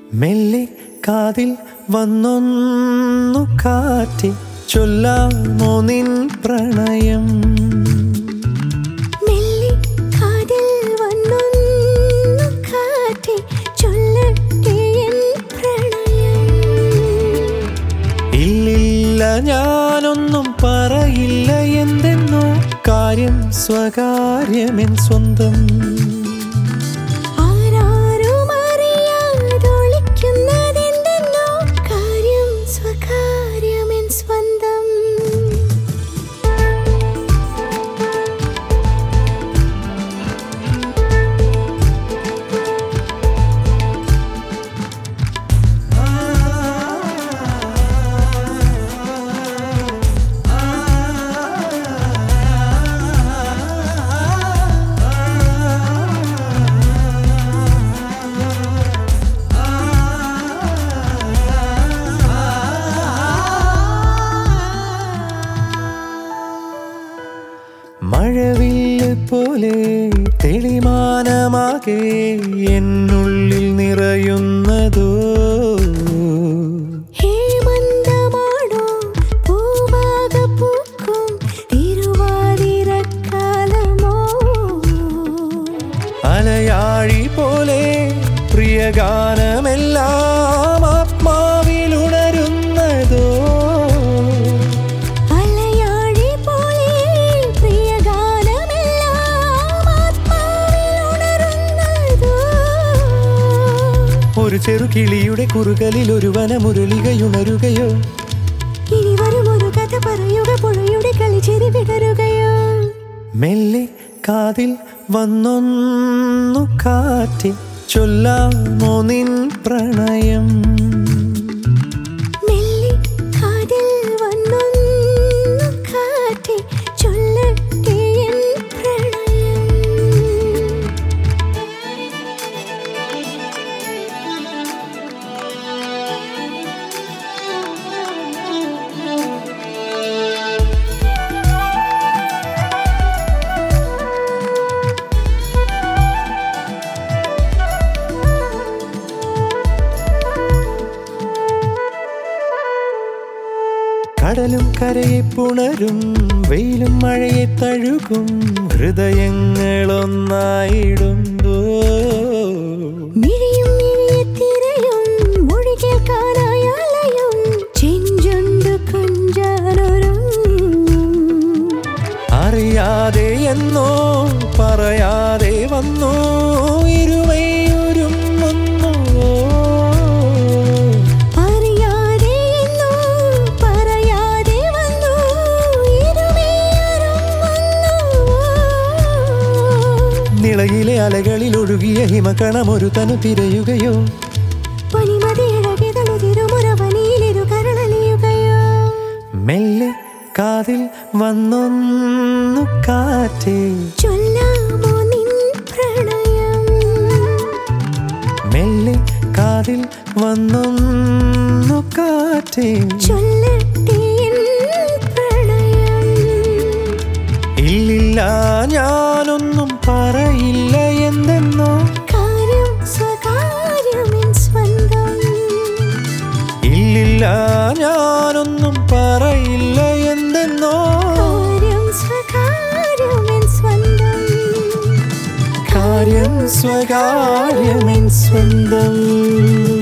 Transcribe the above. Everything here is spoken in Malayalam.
മെല്ലെ കാതിൽ വന്നൊന്നു കാറ്റി ചൊല്ലാമോ നിൻ പ്രണയം മെല്ലെ കാതിൽ വന്നൊന്നു കാറ്റി ചൊല്ലട്ടെ എൻ പ്രണയം ഇല്ലില്ല ഞാനൊന്നും പറയില്ല എന്തെന്നോ കാര്യം സ്വകാര്യമെൻ സ്വന്തം ആരാരും അറിയാതൊളിക്കുന്നതെന്തെന്നോ കാര്യം സ്വകാര്യമെൻ സ്വന്തം മഴവില്ല് പോലെ തെളിമാനമാകെ എന്നുള്ളിൽ നിറയുന്നതോ ഹേമന്തമാണോ പൂവാക പൂക്കും തിരുവാതിരക്കാലമോ അലയാഴി പോലെ പ്രിയഗാനമെല്ലാം ആത്മാവിലുണരുന്നതോ അലയാഴി പോലെ പ്രിയഗാനമെല്ലാം ആത്മാവിൽ ഉണരുന്നതോ ഒരു ചെറുകിളിയുടെ കുറുകലിൽ ഒരു വനമുരളികയുണരുകയോ ഇനി വരും ഒരു കഥ പറയുക പുഴയുടെ കളിച്ചിരി വിടരുകയോ മെല്ലെ കാതിൽ വന്നൊന്നു കാറ്റി ചൊല്ലാമോ നിൻ പ്രണയം മെല്ലെ കാതിൽ വന്നൊന്നു കാറ്റി ചൊല്ലട്ടെ എൻ പ്രണയം കടലും കരയെ പുണരും വെയിലും മഴയെ തഴുകും ഹൃദയങ്ങളൊന്നായിടുമ്പോ മിഴിയും മിഴിയെ തിരയും മൊഴി കേൾക്കാനായാലയും ചെഞ്ചുണ്ടു കൊഞ്ചാനൊരും അറിയാതെ എന്നോ പറയാതെ വന്നോ ഇരുവയൊരുങ്ങുന്നു അറിയാതെ എന്നോ പറയാതെ വന്നു ഇരുവേരും വന്നു നിളയിലെ അലകളിൽ ഒഴുകിയ ഹിമകണമൊരു തനു തിരയുകയോ പനിമതിയിഴകിതളു തിരുമുറവനിയിലിരു കരളലിയുകയോ മെല്ലെ കാതിൽ വന്നൊന്നു കാറ്റേ ചൊല്ലാമോ നിൻ പ്രണയം മെല്ലെ കാതിൽ വന്നൊന്നു കാറ്റേ ചൊല്ലട്ടെ എൻ പ്രണയം ഇല്ലില്ല ഞാനൊന്നും പറയില്ല എന്തെന്നോ കാര്യം സ്വകാര്യമെൻ സ്വന്തം ഇല്ലില്ല ഞാനൊന്നും പറയില്ല എന്തെന്നോ കാര്യം സ്വകാര്യമെൻ സ്വന്തം കാര്യം സ്വകാര്യമെൻ സ്വന്തം